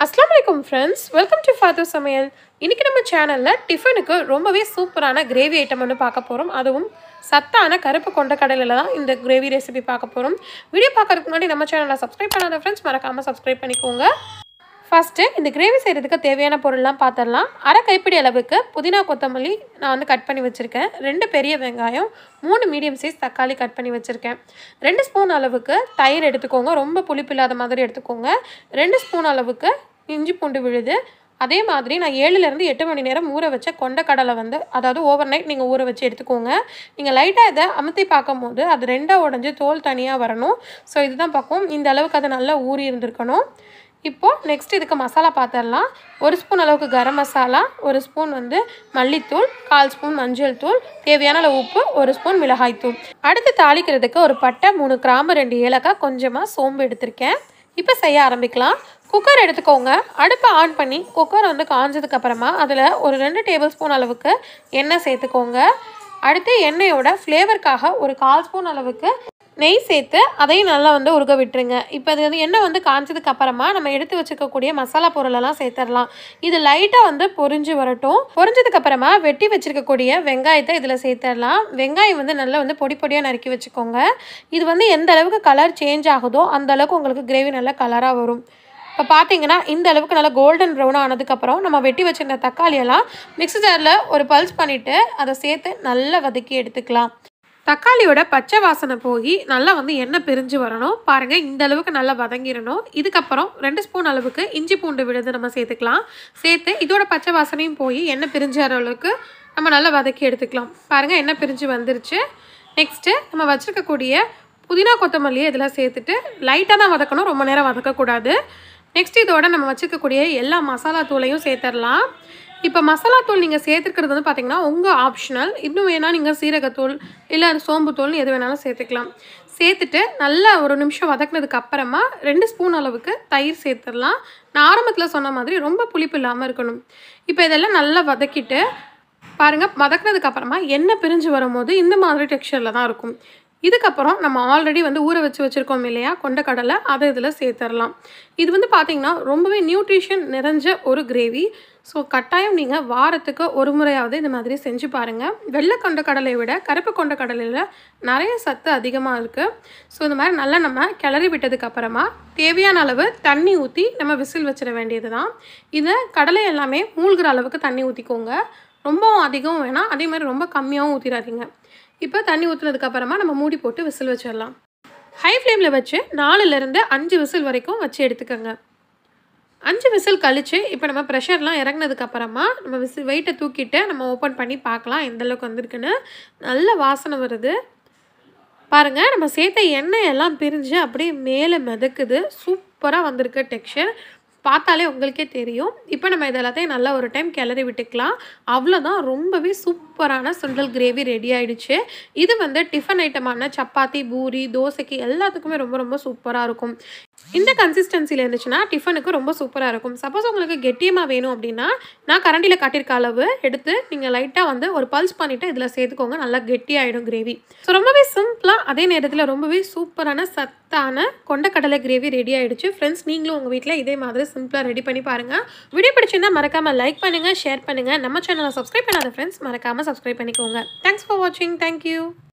அஸ்லாம் வலைக்கம் friends welcome to father சமையல் இன்றைக்கி நம்ம சேனலில் டிஃபனுக்கு ரொம்பவே சூப்பரான கிரேவி ஐட்டம் ஒன்று பார்க்க போகிறோம் அதுவும் சத்தான கருப்பு கொண்ட கடலையில் தான் இந்த கிரேவி ரெசிபி பார்க்க போகிறோம் வீடியோ பார்க்கறதுக்கு முன்னாடி நம்ம சேனலை சப்ஸ்கிரைப் பண்ணாத ஃப்ரெண்ட்ஸ் மறக்காமல் சப்ஸ்கிரைப் பண்ணிக்கோங்க ஃபஸ்ட்டு இந்த கிரேவி செய்கிறதுக்கு தேவையான பொருள்லாம் பார்த்துடலாம் அரை கைப்பிடி அளவுக்கு புதினா கொத்தமல்லி நான் வந்து கட் பண்ணி வச்சுருக்கேன் ரெண்டு பெரிய வெங்காயம் மூணு மீடியம் சைஸ் தக்காளி கட் பண்ணி வச்சுருக்கேன் ரெண்டு ஸ்பூன் அளவுக்கு தயிர் எடுத்துக்கோங்க ரொம்ப புளிப்பு இல்லாத மாதிரி எடுத்துக்கோங்க ரெண்டு ஸ்பூன் அளவுக்கு இஞ்சி பூண்டு விழுது அதே மாதிரி நான் ஏழுலேருந்து எட்டு மணி நேரம் ஊற வச்ச கொண்டக்கடலை வந்து அதாவது ஓவர் நைட் நீங்கள் ஊற வச்சு எடுத்துக்கோங்க நீங்கள் லைட்டாக இதை அமுத்தி பார்க்கும்போது அது ரெண்டாக உடஞ்சி தோல் தனியாக வரணும் ஸோ இதுதான் பார்க்கும் இந்த அளவுக்கு அது நல்லா ஊறி இருந்திருக்கணும் இப்போது நெக்ஸ்ட் இதுக்கு மசாலா பார்த்துடலாம் ஒரு ஸ்பூன் அளவுக்கு கரம் மசாலா ஒரு ஸ்பூன் வந்து மல்லித்தூள் கால் ஸ்பூன் மஞ்சள் தூள் தேவையான அளவு உப்பு ஒரு ஸ்பூன் மிளகாய் தூள் அடுத்து தாளிக்கிறதுக்கு ஒரு பட்டை மூணு கிராம்பு ரெண்டு ஏலக்காய் கொஞ்சமாக சோம்பு எடுத்திருக்கேன் இப்போ செய்ய ஆரம்பிக்கலாம் குக்கர் எடுத்துக்கோங்க அடுப்பை ஆன் பண்ணி குக்கர் வந்து காஞ்சதுக்கு அப்புறமா அதில் ஒரு ரெண்டு டேபிள் ஸ்பூன் அளவுக்கு எண்ணெய் சேர்த்துக்கோங்க அடுத்து எண்ணெயோட ஃப்ளேவருக்காக ஒரு கால் ஸ்பூன் அளவுக்கு நெய் சேர்த்து அதையும் நல்லா வந்து உருக விட்டுருங்க இப்போ அது வந்து எண்ணெய் வந்து காஞ்சதுக்கு அப்புறமா நம்ம எடுத்து வச்சுக்கக்கூடிய மசாலா பொருளெல்லாம் சேர்த்துடலாம் இது லைட்டாக வந்து பொரிஞ்சு வரட்டும் பொரிஞ்சதுக்கு அப்புறமா வெட்டி வச்சிருக்கக்கூடிய வெங்காயத்தை இதில் சேர்த்துடலாம் வெங்காயம் வந்து நல்லா வந்து பொடி பொடியாக நறுக்கி வச்சுக்கோங்க இது வந்து எந்த அளவுக்கு கலர் சேஞ்ச் ஆகுதோ அந்த அளவுக்கு உங்களுக்கு கிரேவி நல்லா கலராக வரும் இப்போ பார்த்தீங்கன்னா இந்த அளவுக்கு நல்லா கோல்டன் ப்ரௌன் ஆனதுக்கப்புறம் நம்ம வெட்டி வச்சிருந்த தக்காளியெல்லாம் மிக்ஸி ஜாரில் ஒரு பல்ஸ் பண்ணிவிட்டு அதை சேர்த்து நல்லா வதக்கி எடுத்துக்கலாம் தக்காளியோட பச்சை வாசனை போய் நல்லா வந்து எண்ணெய் பிரிஞ்சு வரணும் பாருங்கள் இந்த அளவுக்கு நல்லா வதங்கிடணும் இதுக்கப்புறம் ரெண்டு ஸ்பூன் அளவுக்கு இஞ்சி பூண்டு விழுது நம்ம சேர்த்துக்கலாம் சேர்த்து இதோட பச்சை வாசனையும் போய் எண்ணெய் பிரிஞ்சு வர அளவுக்கு நம்ம நல்லா வதக்கி எடுத்துக்கலாம் பாருங்கள் எண்ணெய் பிரிஞ்சு வந்துருச்சு நெக்ஸ்ட்டு நம்ம வச்சுருக்கக்கூடிய புதினா கொத்தமல்லியை இதில் சேர்த்துட்டு லைட்டாக தான் வதக்கணும் ரொம்ப நேரம் வதக்கக்கூடாது நெக்ஸ்ட் இதோட நம்ம வச்சுருக்கக்கூடிய எல்லா மசாலா தூளையும் சேர்த்துடலாம் இப்போ மசாலா தூள் நீங்கள் சேர்த்துக்கிறது வந்து பார்த்திங்கன்னா உங்கள் ஆப்ஷனல் இன்னும் வேணால் நீங்கள் சீரகத்தூள் இல்லை சோம்புத்தூள் எது வேணாலும் சேர்த்துக்கலாம் சேர்த்துட்டு நல்லா ஒரு நிமிஷம் வதக்குனதுக்கு அப்புறமா ரெண்டு ஸ்பூன் அளவுக்கு தயிர் சேர்த்துடலாம் நான் ஆரம்பத்தில் சொன்ன மாதிரி ரொம்ப புளிப்பு இல்லாமல் இருக்கணும் இப்போ இதெல்லாம் நல்லா வதக்கிட்டு பாருங்கள் வதக்குனதுக்கு அப்புறமா எண்ணெய் பிரிஞ்சு வரும்போது இந்த மாதிரி டெக்ஸ்சரில் தான் இருக்கும் இதுக்கப்புறம் நம்ம ஆல்ரெடி வந்து ஊற வச்சு வச்சுருக்கோம் இல்லையா கொண்டக்கடலை அதை இதில் சேர்த்துடலாம் இது வந்து பார்த்திங்கன்னா ரொம்பவே நியூட்ரிஷன் நிறைஞ்ச ஒரு கிரேவி ஸோ கட்டாயம் நீங்கள் வாரத்துக்கு ஒரு முறையாவது இந்த மாதிரி செஞ்சு பாருங்கள் வெள்ளை கொண்ட கடலையை விட கருப்பு கொண்ட கடலையில் நிறைய சத்து அதிகமாக இருக்குது ஸோ இந்த மாதிரி நல்லா நம்ம கிளறி விட்டதுக்கு அப்புறமா தேவையான அளவு தண்ணி ஊற்றி நம்ம விசில் வச்சிட வேண்டியது தான் இதை கடலை எல்லாமே மூழ்கிற அளவுக்கு தண்ணி ஊற்றிக்கோங்க ரொம்பவும் அதிகம் வேணாம் அதே மாதிரி ரொம்ப கம்மியாகவும் ஊற்றிடாதீங்க இப்போ தண்ணி ஊற்றுனதுக்கப்புறமா நம்ம மூடி போட்டு விசில் வச்சிடலாம் ஹை ஃப்ளேமில் வச்சு நாலுலேருந்து அஞ்சு விசில் வரைக்கும் வச்சு எடுத்துக்கோங்க அஞ்சு விசில் கழித்து இப்போ நம்ம ப்ரெஷர்லாம் இறங்கினதுக்கப்புறமா நம்ம விசில் வெயிட்டை தூக்கிட்டு நம்ம ஓப்பன் பண்ணி பார்க்கலாம் எந்த அளவுக்கு வந்திருக்குன்னு நல்ல வாசனை வருது பாருங்கள் நம்ம சேர்த்த எண்ணெய் எல்லாம் பிரிஞ்சு அப்படியே மேலே மிதக்குது சூப்பராக வந்திருக்கு டெக்ஸ்சர் பார்த்தாலே உங்களுக்கே தெரியும் இப்போ நம்ம இது எல்லாத்தையும் நல்லா ஒரு டைம் கிளறி விட்டுக்கலாம் அவ்வளோதான் ரொம்பவே சூப்பரான சுண்டல் கிரேவி ரெடி ஆயிடுச்சு இது வந்து டிஃபன் ஐட்டமான சப்பாத்தி பூரி தோசைக்கு எல்லாத்துக்குமே ரொம்ப ரொம்ப சூப்பராக இருக்கும் இந்த கன்சிஸ்டன்சியில் இருந்துச்சுன்னா டிஃபனுக்கு ரொம்ப சூப்பராக இருக்கும் சப்போஸ் உங்களுக்கு கெட்டியமாக வேணும் அப்படின்னா நான் கரண்டியில் காட்டியிருக்க அளவு எடுத்து நீங்கள் லைட்டாக வந்து ஒரு பல்ஸ் பண்ணிவிட்டு இதில் சேர்த்துக்கோங்க நல்லா கெட்டியாயிடும் கிரேவி ஸோ ரொம்பவே சிம்பிளாக அதே நேரத்தில் ரொம்பவே சூப்பரான சத்தான கொண்டக்கடலை கிரேவி ரெடி ஆயிடுச்சு ஃப்ரெண்ட்ஸ் நீங்களும் உங்கள் வீட்டில் இதே மாதிரி சிம்பிளாக ரெடி பண்ணி பாருங்கள் வீடியோ பிடிச்சிருந்தா மறக்காமல் லைக் பண்ணுங்கள் ஷேர் பண்ணுங்கள் நம்ம சேனலை சப்ஸ்கிரைப் பண்ணாத ஃப்ரெண்ட்ஸ் மறக்காமல் சப்ஸ்கிரைப் பண்ணிக்கோங்க தேங்க்ஸ் ஃபார் வாட்சிங் தேங்க்யூ